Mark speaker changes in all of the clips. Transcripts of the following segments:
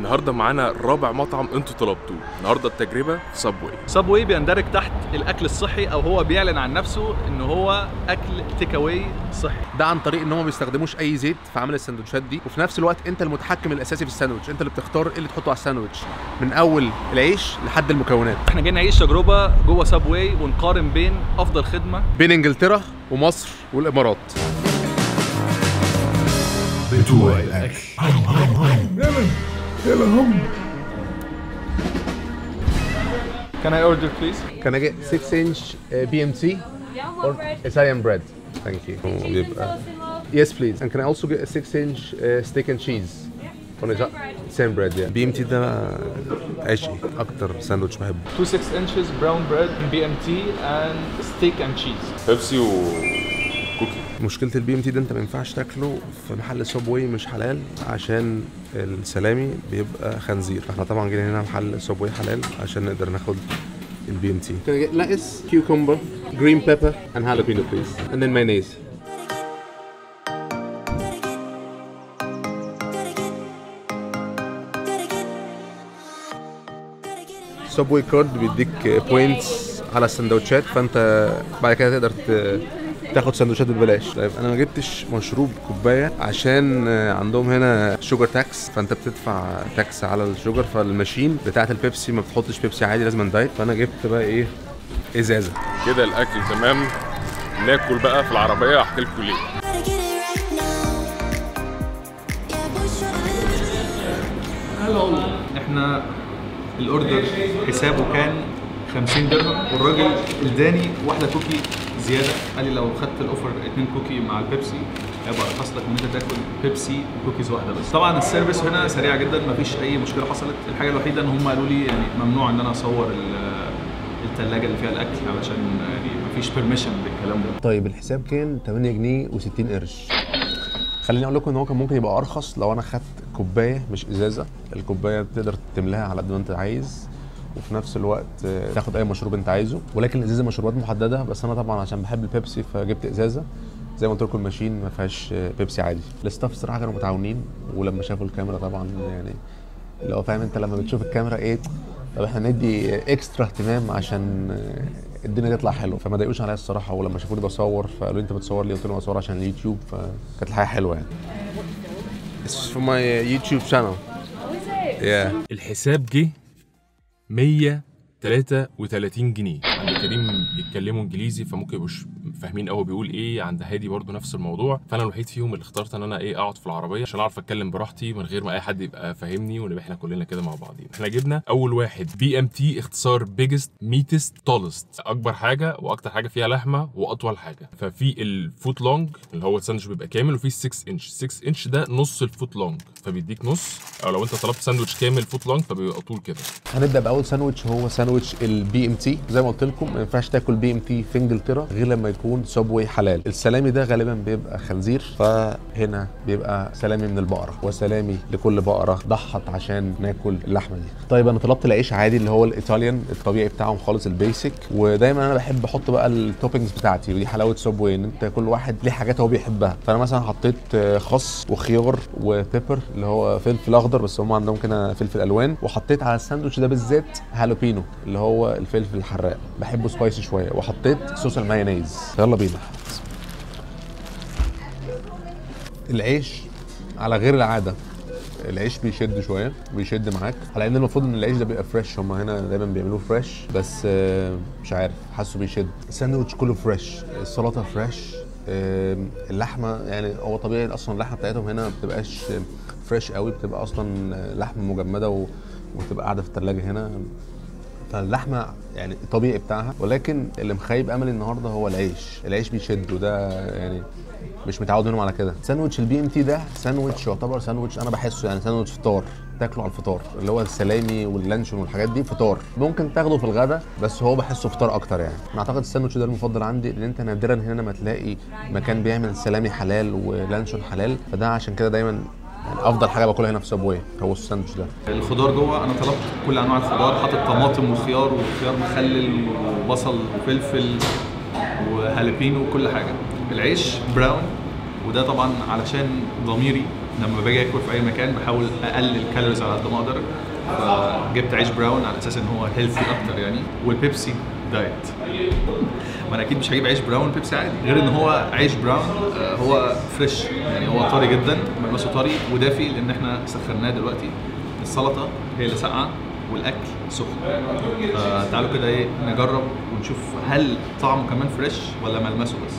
Speaker 1: النهارده معانا رابع مطعم انتوا طلبتوه النهارده التجربه في صابواي
Speaker 2: سابوي بيندرج تحت الاكل الصحي او هو بيعلن عن نفسه ان هو اكل تيك اواي صحي
Speaker 3: ده عن طريق ان هم ما بيستخدموش اي زيت في عمل السندوتشات دي وفي نفس الوقت انت المتحكم الاساسي في الساندوتش انت اللي بتختار ايه اللي تحطه على الساندوتش من اول العيش لحد المكونات
Speaker 2: احنا جايين نعيش تجربه جوه سابواي ونقارن بين افضل خدمه
Speaker 3: بين انجلترا ومصر والامارات
Speaker 4: بتوع الأكل
Speaker 2: Can I order please?
Speaker 3: Can I get 6 inch uh, BMT
Speaker 5: Yeah, what bread?
Speaker 3: Italian bread thank you بيبقى Yes please and can I also get a 6 inch uh, steak and cheese on a same bread yeah بي ام تي ده عشقي اكتر ساندوتش بحبه
Speaker 2: 2 6 inches brown bread BMT and steak and cheese
Speaker 1: بيبسي وكوكي
Speaker 3: مشكله البي ام تي ده انت ما ينفعش تاكله في محل سوبوي مش حلال عشان السلامي بيبقى خنزير احنا طبعا جينا هنا محل سوبوي حلال عشان نقدر ناخد البي ام تي Can I get lettuce, cucumber, green pepper and jalapeno please and then mayonnaise سوبوي كارد بيديك بوينتس على السندوتشات فانت بعد كده تقدر ت- تاخد سندوتشات ببلاش طيب انا ما جبتش مشروب كوبايه عشان عندهم هنا شوجر تاكس فانت بتدفع تاكس على الشوجر فالماشين بتاعه البيبسي ما بتحطش بيبسي عادي لازم دايت فانا جبت بقى ايه ازازه
Speaker 1: كده الاكل تمام ناكل بقى في العربيه احكي لكم ليه
Speaker 6: Gotta get it right now. Yeah, boy, shut
Speaker 2: احنا الاوردر حسابه كان 50 درهم والراجل اداني واحده كوكي زياده قال لي لو خدت الاوفر اتنين كوكي مع البيبسي هيبقى ارخص لك من انت تاكل بيبسي وكوكيز واحده بس طبعا السيرفيس هنا سريع جدا مفيش اي مشكله حصلت الحاجه الوحيده ان هم قالوا لي يعني ممنوع ان انا اصور ال- الثلاجه اللي فيها الاكل علشان يعني مفيش بيرميشن بالكلام ده
Speaker 3: طيب الحساب كان 8 جنيه و60 قرش خليني اقول لكم ان هو كان ممكن يبقى ارخص لو انا خدت كوبايه مش ازازه الكوبايه تقدر تملاها على قد ما انت عايز وفي نفس الوقت آه، تاخد اي مشروب انت عايزه ولكن الازازه مشروبات محدده بس انا طبعا عشان بحب البيبسي فجبت ازازه زي ما قلت لكم الماشين ما فيهاش آه، بيبسي عادي الستاف الصراحه كانوا متعاونين ولما شافوا الكاميرا طبعا يعني اللي هو فاهم انت لما بتشوف الكاميرا ايه طب احنا ندي اكسترا اهتمام عشان آه، الدنيا تطلع حلوه فما ضايقوش عليا الصراحه ولما شافوني بصور فقالوا لي انت بتصور لي قلت لهم بصور عشان اليوتيوب فكانت الحياه حلوه يعني It's for my uh, YouTube channel. Yeah.
Speaker 1: الحساب جه 133 جنيه عند كريم بيتكلموا انجليزي فممكن يبقوش فاهمين قوي بيقول ايه عند هادي برضو نفس الموضوع فانا الوحيد فيهم اللي اخترت ان انا ايه اقعد في العربيه عشان اعرف اتكلم براحتي من غير ما اي حد يبقى فاهمني ونبقى احنا كلنا كده مع بعضين احنا جبنا اول واحد بي ام تي اختصار بيجست ميتست تولست اكبر حاجه واكتر حاجه فيها لحمه واطول حاجه ففي الفوت لونج اللي هو الساندوتش بيبقى كامل وفي 6 انش 6 انش ده نص الفوت لونج فبيديك نص او لو انت طلبت ساندوتش كامل فوت لونج فبيبقى طول كده
Speaker 3: هنبدا باول ساندوتش هو ساندوتش البي ام تي زي ما قلت لكم ما ينفعش تاكل بي ام تي في انجلترا غير لما يكون سبوي حلال السلامي ده غالبا بيبقى خنزير فهنا بيبقى سلامي من البقره وسلامي لكل بقره ضحت عشان ناكل اللحمه دي طيب انا طلبت العيش عادي اللي هو الايطاليان الطبيعي بتاعهم خالص البيسك ودايما انا بحب احط بقى التوبنجز بتاعتي ودي حلاوه سبوي ان انت كل واحد ليه حاجات هو بيحبها فانا مثلا حطيت آه، خس وخيار وبيبر اللي هو فلفل اخضر بس هم عندهم كده فلفل الوان وحطيت على الساندوتش ده بالذات هالوبينو اللي هو الفلفل الحراق بحبه سبايسي شويه وحطيت صوص المايونيز يلا بينا العيش على غير العاده العيش بيشد شويه بيشد معاك على ان المفروض ان العيش ده بيبقى فريش هم هنا دايما بيعملوه فريش بس آه، مش عارف حاسه بيشد الساندوتش كله فريش السلطه فريش آم، اللحمه يعني هو طبيعي اصلا اللحمه بتاعتهم هنا ما بتبقاش فريش قوي بتبقى اصلا لحمه مجمده و... وتبقى قاعده في الثلاجه هنا فاللحمه يعني الطبيعي بتاعها ولكن اللي مخيب املي النهارده هو العيش العيش بيشد وده يعني مش متعود منهم على كده ساندوتش البي ام تي ده ساندوتش يعتبر ساندوتش انا بحسه يعني ساندوتش فطار تاكله على الفطار اللي هو السلامي واللانشون والحاجات دي فطار ممكن تاخده في الغداء بس هو بحسه فطار اكتر يعني انا اعتقد الساندوتش ده المفضل عندي لان انت نادرا هنا ما تلاقي مكان بيعمل سلامي حلال ولانشون حلال فده عشان كده دايما يعني افضل حاجه باكلها هنا في سبوي هو الساندوتش ده
Speaker 2: الخضار جوه انا طلبت كل انواع الخضار حاطط طماطم وخيار وخيار مخلل وبصل وفلفل وهالبينو وكل حاجه العيش براون وده طبعا علشان ضميري لما باجي اكل في اي مكان بحاول اقلل كالوريز على قد ما اقدر فجبت عيش براون على اساس ان هو هيلثي اكتر يعني والبيبسي دايت ما انا اكيد مش هجيب عيش براون بيبسي عادي غير ان هو عيش براون آه، هو فريش يعني هو طري جدا ملمسه طري ودافي لان احنا سخناه دلوقتي السلطه هي اللي ساقعه والاكل سخن فتعالوا كده ايه نجرب ونشوف هل طعمه كمان فريش ولا ملمسه بس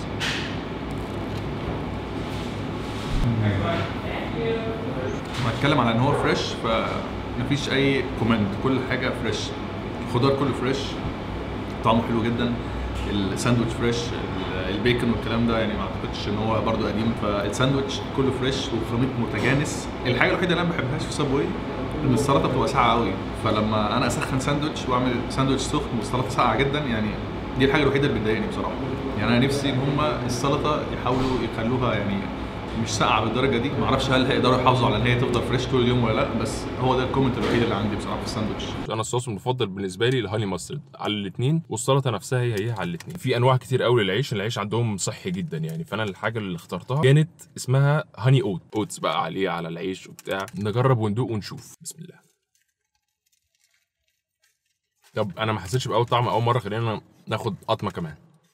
Speaker 2: لما اتكلم على ان هو فريش فمفيش اي كومنت كل حاجه فريش الخضار كله فريش طعمه حلو جدا الساندوتش فريش ال- البيكن والكلام ده يعني ما اعتقدش ان هو برضو قديم فالساندوتش كله فريش وخليط متجانس الحاجه الوحيده اللي انا ما بحبهاش في سابوي ان السلطه بتبقى ساقعه قوي فلما انا اسخن ساندوتش واعمل ساندوتش سخن والسلطه ساقعه جدا يعني دي الحاجه الوحيده اللي بتضايقني بصراحه يعني انا نفسي ان هم السلطه يحاولوا يخلوها يعني مش ساقعه بالدرجه دي ما اعرفش هل هيقدروا يحافظوا على ان هي تفضل فريش طول اليوم ولا لا بس هو ده الكومنت الوحيد اللي عندي بصراحه في الساندوتش
Speaker 1: انا الصوص المفضل بالنسبه لي الهاني ماسترد على الاثنين والسلطه نفسها هي هي على الاثنين في انواع كتير قوي للعيش العيش عندهم صحي جدا يعني فانا الحاجه اللي اخترتها كانت اسمها هاني اوت اوتس بقى عليه على العيش وبتاع نجرب وندوق ونشوف بسم الله طب انا ما حسيتش باول طعم اول مره خلينا ناخد قطمه كمان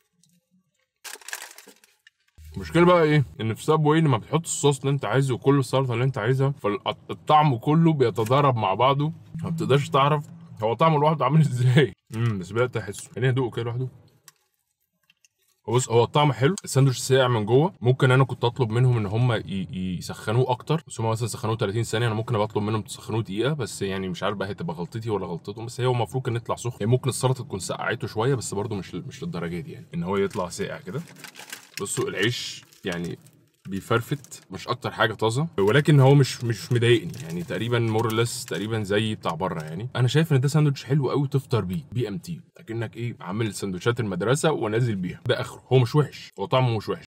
Speaker 1: المشكله بقى ايه ان في سابوي لما بتحط الصوص اللي انت عايزه وكل السلطه اللي انت عايزها فالطعم كله بيتضارب مع بعضه ما بتقدرش تعرف هو طعمه لوحده عامل ازاي امم بس بدات احسه خليني ادوقه كده لوحده هو بص هو الطعم حلو الساندوتش ساقع من جوه ممكن انا كنت اطلب منهم ان هم ي- يسخنوه اكتر بس هم مثلا سخنوه 30 ثانيه انا ممكن بطلب منهم تسخنوه دقيقه بس يعني مش عارف بقى هتبقى غلطتي ولا غلطتهم بس هي هو المفروض كان يطلع سخن يعني ممكن السلطه تكون سقعته شويه بس برده مش مش للدرجه دي يعني ان هو يطلع ساقع كده بصوا العيش يعني بيفرفت مش اكتر حاجه طازه ولكن هو مش مش مضايقني يعني تقريبا مور ليس تقريبا زي بتاع بره يعني انا شايف ان ده ساندوتش حلو قوي تفطر بيه بي ام تي اكنك ايه عامل سندوتشات المدرسه ونازل بيها ده اخره هو مش وحش هو طعمه مش وحش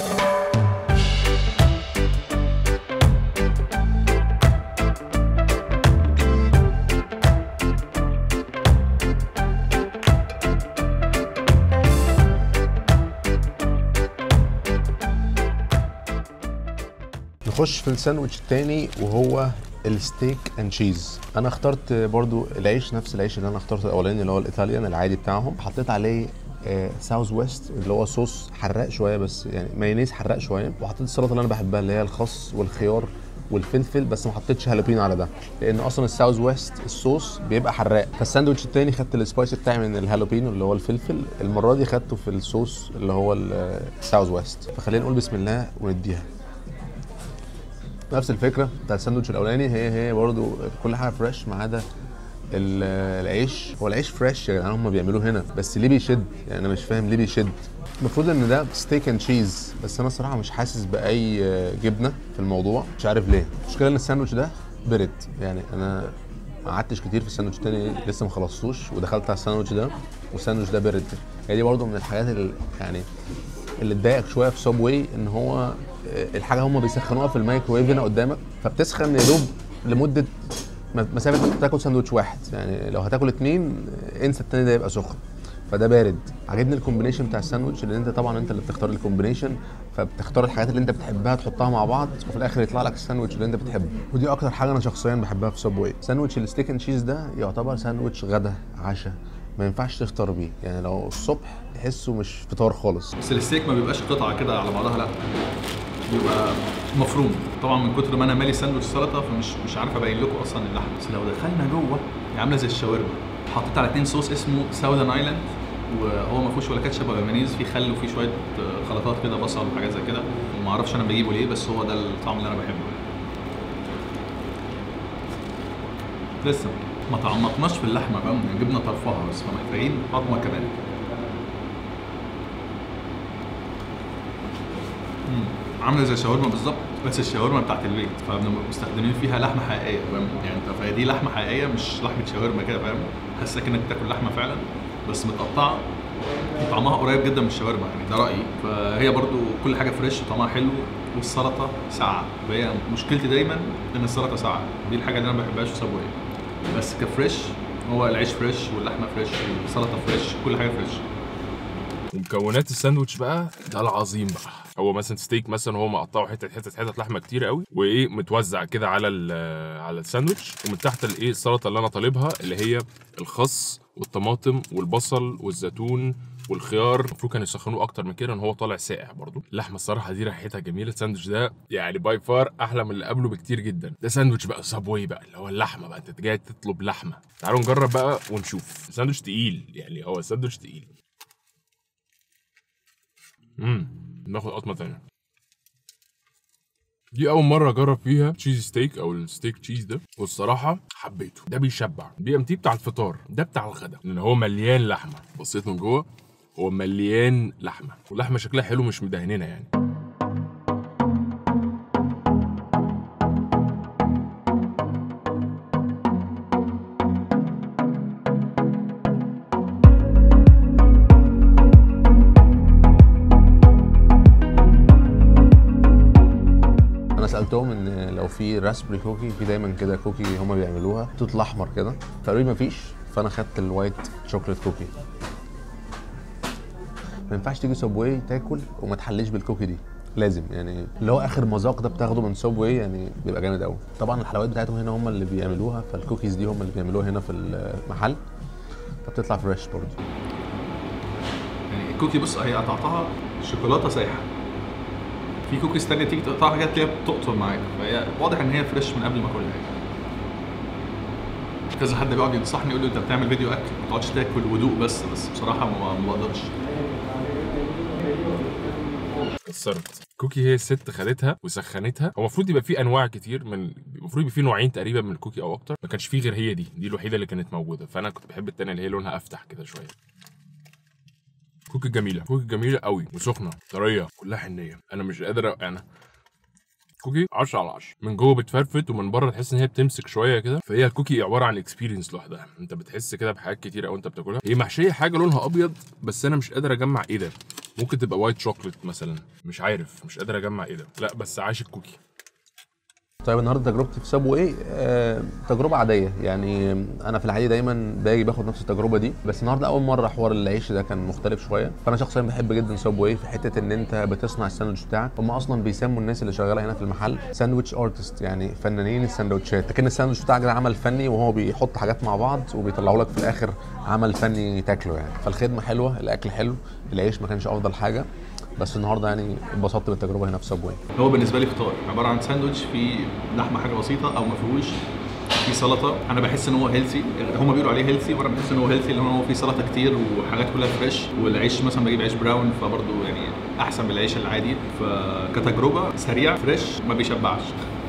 Speaker 3: نخش في الساندوتش التاني وهو الستيك اند تشيز انا اخترت برضو العيش نفس العيش اللي انا اخترته الاولاني اللي هو الايطاليان العادي بتاعهم حطيت عليه ساوث ويست اللي هو صوص حراق شويه بس يعني مايونيز حراق شويه وحطيت السلطه اللي انا بحبها اللي هي الخس والخيار والفلفل بس ما حطيتش هالوبينو على ده لان اصلا الساوث ويست الصوص بيبقى حراق فالساندوتش التاني خدت السبايس بتاعي من الهالوبينو اللي هو الفلفل المره دي خدته في الصوص اللي هو الساوث ويست فخلينا نقول بسم الله ونديها نفس الفكره بتاع الساندوتش الاولاني هي هي برضو كل حاجه فريش ما عدا ال- العيش هو العيش فريش يا جدعان هم بيعملوه هنا بس ليه بيشد يعني انا مش فاهم ليه بيشد المفروض ان ده ستيك اند تشيز بس انا الصراحه مش حاسس باي جبنه في الموضوع مش عارف ليه المشكله ان الساندوتش ده برد يعني انا ما قعدتش كتير في الساندوتش التاني لسه ما خلصتوش ودخلت على الساندوتش ده والساندوتش ده برد هي دي برضو من الحاجات اللي يعني اللي تضايقك شويه في سب واي ان هو آه، الحاجه هم بيسخنوها في الميكروويف هنا قدامك فبتسخن يا دوب لمده م- مسافه انت تاكل ساندوتش واحد يعني لو هتاكل اتنين آه، انسى التاني ده يبقى سخن فده بارد عجبني الكومبينيشن بتاع الساندوتش لان انت طبعا انت اللي بتختار الكومبينيشن فبتختار الحاجات اللي انت بتحبها تحطها مع بعض وفي الاخر يطلع لك الساندوتش اللي انت بتحبه ودي اكتر حاجه انا شخصيا بحبها في سب واي ساندوتش الستيك اند تشيز ده يعتبر ساندوتش غدا عشاء ما ينفعش تفطر بيه يعني لو الصبح تحسه مش فطار خالص
Speaker 2: بس الستيك ما بيبقاش قطعه كده على بعضها لا بيبقى مفروم طبعا من كتر ما انا مالي ساندوتش سلطه فمش مش عارف ابين لكم اصلا اللحم بس لو دخلنا جوه هي عامله زي الشاورما حطيت على اتنين صوص اسمه ساوذرن ايلاند وهو ما فيهوش ولا كاتشب ولا مايونيز فيه خل وفيه شويه خلطات كده بصل وحاجات زي كده وما اعرفش انا بجيبه ليه بس هو ده الطعم اللي انا بحبه لسه ما تعمقناش في اللحمه بقى جبنا طرفها بس فمحتاجين قطمه كمان مم. عامله زي الشاورما بالظبط بس الشاورما بتاعت البيت فبنبقى مستخدمين فيها لحمه حقيقيه فاهم يعني انت فهي دي لحمه حقيقيه مش لحمه شاورما كده فاهم حاسسك انك بتاكل لحمه فعلا بس متقطعه وطعمها قريب جدا من الشاورما يعني ده رايي فهي برضو كل حاجه فريش وطعمها حلو والسلطه ساقعه فهي مشكلتي دايما ان السلطه ساقعه دي الحاجه اللي انا ما بحبهاش في سابوي بس كفريش هو العيش فريش واللحمه فريش والسلطه فريش كل حاجه فريش
Speaker 1: ومكونات الساندوتش بقى ده العظيم بقى هو مثلا ستيك مثلا هو مقطعه حتت حتت حتت لحمه كتير قوي وايه متوزع كده على ال- على الساندوتش ومن تحت الايه السلطه اللي انا طالبها اللي هي الخس والطماطم والبصل والزيتون والخيار المفروض كانوا يسخنوه اكتر من كده ان هو طالع ساقع برضو اللحمه الصراحه دي ريحتها جميله الساندوتش ده يعني باي فار احلى من اللي قبله بكتير جدا ده ساندوتش بقى سابوي بقى اللي هو اللحمه بقى انت جاي تطلب لحمه تعالوا نجرب بقى ونشوف ساندوتش تقيل يعني هو ساندوتش تقيل امم ناخد قطمه تانية دي اول مره اجرب فيها تشيز ستيك او الستيك تشيز ده والصراحه حبيته ده بيشبع بي ام تي بتاع الفطار ده بتاع الغدا لان هو مليان لحمه بصيت من جوه هو مليان لحمه واللحمه شكلها حلو مش مدهننه يعني
Speaker 3: انا سالتهم ان لو في راسبري كوكي في دايما كده كوكي هما بيعملوها توت احمر كده فقالوا لي مفيش فانا خدت الوايت شوكليت كوكي ما ينفعش تيجي سبواي تاكل وما تحليش بالكوكي دي لازم يعني اللي هو اخر مذاق ده بتاخده من سبواي يعني بيبقى جامد قوي طبعا الحلويات بتاعتهم هنا هم اللي بيعملوها فالكوكيز دي هم اللي بيعملوها هنا في المحل فبتطلع فريش برضه
Speaker 2: يعني الكوكي بص هي قطعتها شوكولاته سايحه في كوكيز تانية تيجي تقطعها كده تلاقيها بتقطر معاك فهي واضح ان هي فريش من قبل ما اكلها يعني كذا حد بيقعد ينصحني يقول لي انت بتعمل فيديو اكل ما تقعدش تاكل ودوق بس بس بصراحه ما ما بقدرش
Speaker 1: كسرت كوكي هي الست خدتها وسخنتها هو المفروض يبقى في انواع كتير من المفروض يبقى في نوعين تقريبا من الكوكي او اكتر ما كانش في غير هي دي دي الوحيده اللي كانت موجوده فانا كنت بحب التانية اللي هي لونها افتح كده شويه كوكي جميله كوكي جميله قوي وسخنه طريه كلها حنيه انا مش قادر أ- انا كوكي 10 على 10 من جوه بتفرفت ومن بره تحس ان هي بتمسك شويه كده فهي الكوكي عباره عن اكسبيرينس لوحدها انت بتحس كده بحاجات كتير قوي انت بتاكلها هي محشيه حاجه لونها ابيض بس انا مش قادر اجمع ايه ده ممكن تبقى وايت شوكليت مثلا مش عارف مش قادر اجمع ايه ده لا بس عايش الكوكي
Speaker 3: طيب النهارده تجربتي في سابوي آه تجربه عاديه يعني انا في العادي دايما باجي باخد نفس التجربه دي بس النهارده اول مره حوار العيش ده كان مختلف شويه فانا شخصيا بحب جدا سابوي في حته ان انت بتصنع الساندوتش بتاعك هم اصلا بيسموا الناس اللي شغاله هنا في المحل ساندوتش ارتست يعني فنانين الساندوتشات لكن الساندوتش بتاعك ده عمل فني وهو بيحط حاجات مع بعض وبيطلعوا لك في الاخر عمل فني تاكله يعني فالخدمه حلوه الاكل حلو العيش ما كانش افضل حاجه بس النهارده يعني اتبسطت بالتجربه هنا في سابوي
Speaker 2: هو بالنسبه لي فطار عباره عن ساندوتش فيه لحمه حاجه بسيطه او ما فيهوش في سلطه انا بحس ان هو هيلثي هم بيقولوا عليه هيلثي وانا بحس ان هو هيلثي لان هو فيه سلطه كتير وحاجات كلها فريش والعيش مثلا بجيب عيش براون فبرضه يعني احسن من العيش العادي فكتجربه سريع فريش ما بيشبعش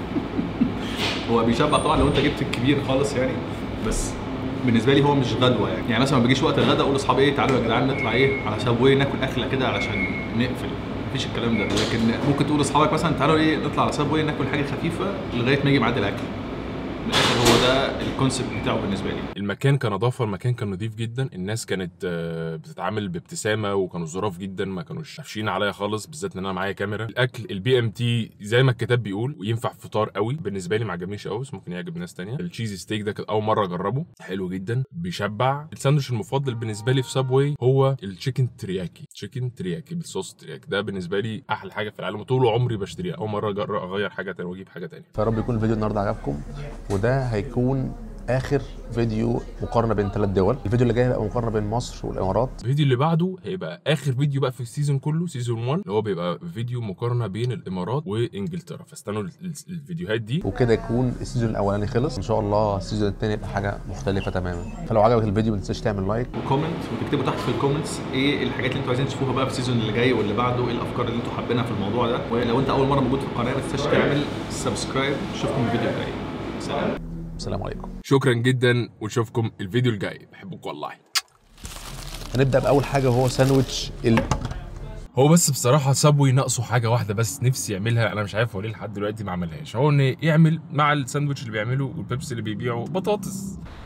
Speaker 2: هو بيشبع طبعا لو انت جبت الكبير خالص يعني بس بالنسبه لي هو مش غدوه يعني يعني مثلا ما بيجيش وقت الغدا اقول لاصحابي ايه تعالوا يا جدعان نطلع ايه على سابوي ناكل اكله كده علشان نقفل مفيش الكلام ده لكن ممكن تقول لاصحابك مثلا تعالوا ايه نطلع على سابوي ناكل حاجه خفيفه لغايه ما يجي ميعاد الاكل من الاخر هو ده الكونسيبت بتاعه بالنسبه لي
Speaker 1: المكان كنظافه المكان كان نظيف جدا الناس كانت آه، بتتعامل بابتسامه وكانوا ظراف جدا ما كانوش قافشين عليا خالص بالذات ان انا معايا كاميرا الاكل البي ام تي زي ما الكتاب بيقول وينفع فطار قوي بالنسبه لي ما عجبنيش قوي بس ممكن يعجب ناس تانية التشيزي ستيك ده كانت اول مره اجربه حلو جدا بيشبع الساندوتش المفضل بالنسبه لي في سابواي هو التشيكن ترياكي تشيكن ترياكي بالصوص ترياكي ده بالنسبه لي احلى حاجه في العالم وطول عمري بشتريها اول مره أجر- اغير حاجه تانية واجيب حاجه تانية
Speaker 3: فيا رب يكون الفيديو النهارده عجبكم وده هيكون اخر فيديو مقارنه بين ثلاث دول الفيديو اللي جاي هيبقى مقارنه بين مصر والامارات
Speaker 1: الفيديو اللي بعده هيبقى اخر فيديو بقى في السيزون كله سيزون 1 اللي هو بيبقى فيديو مقارنه بين الامارات وانجلترا فاستنوا ال- ال- الفيديوهات دي
Speaker 3: وكده يكون السيزون الاولاني خلص ان شاء الله السيزون الثاني يبقى حاجه مختلفه تماما فلو عجبك الفيديو ما تنساش تعمل لايك
Speaker 2: وكومنت وتكتبوا تحت في الكومنتس ايه الحاجات اللي انتوا عايزين تشوفوها بقى في السيزون اللي جاي واللي بعده ايه الافكار اللي انتوا حابينها في الموضوع ده ولو انت اول مره موجود في القناه ما تنساش تعمل سبسكرايب اشوفكم الفيديو الجاي سلام
Speaker 3: السلام عليكم
Speaker 1: شكرا جدا ونشوفكم الفيديو الجاي بحبكم والله
Speaker 3: هنبدا باول حاجه وهو ساندوتش ال...
Speaker 1: هو بس بصراحة سابوي ناقصه حاجة واحدة بس نفسي يعملها أنا مش عارف هو ليه لحد دلوقتي ما عملهاش هو إن يعمل مع الساندوتش اللي بيعمله والبيبسي اللي بيبيعه بطاطس